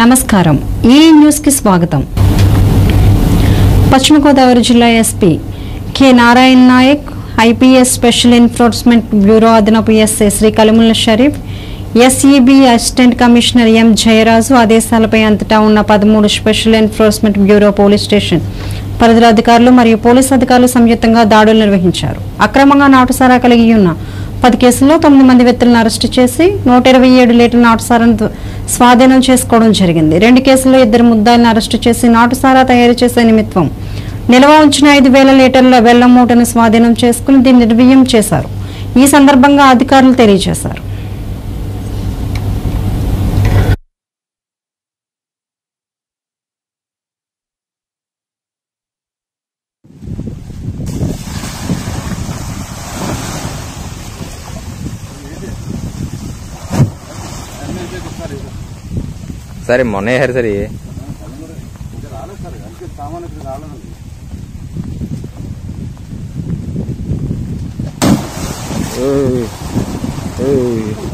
నమస్కారం ఈ న్యూస్ కి స్వాగతం పశ్చిమ గోదావరి జిల్లా SP K Narayana Nayak IPS special enforcement bureau అదనపు SI Shri Kalimulla Sharif SEB assistant commissioner M Jayaraju ఆదేశాలపై అంతటా ఉన్న పదమూడు special enforcement bureau police station పరిధిలో అధికారులు మరియు పోలీస్ అధికారులు సంయుక్తంగా దాడులు నిర్వహించారు అక్రమంగా నాటుసారా కలిగి ఉన్న పది కేసుల్లో తొమ్మిది మంది వ్యక్తులను అరెస్టు చేసి నూట ఇరవై ఏడు లీటర్ల నాటుసారాను ద- స్వాధీనం చేసుకోవడం జరిగింది రెండు కేసుల్లో ఇద్దరు ముద్దాయిలను అరెస్టు చేసి నాటుసారా తయారు చేసే నిమిత్తం నిల్వ ఉంచిన ఐదు వేల లీటర్ల బెల్లం మూటను స్వాధీనం చేసుకుని దీన్ని నిర్వీయం చేశారు ఈ సందర్భంగా అధికారులు తెలియజేశారు సరే మొన్న వేసారు సరే ఓయ్. ఓయ్.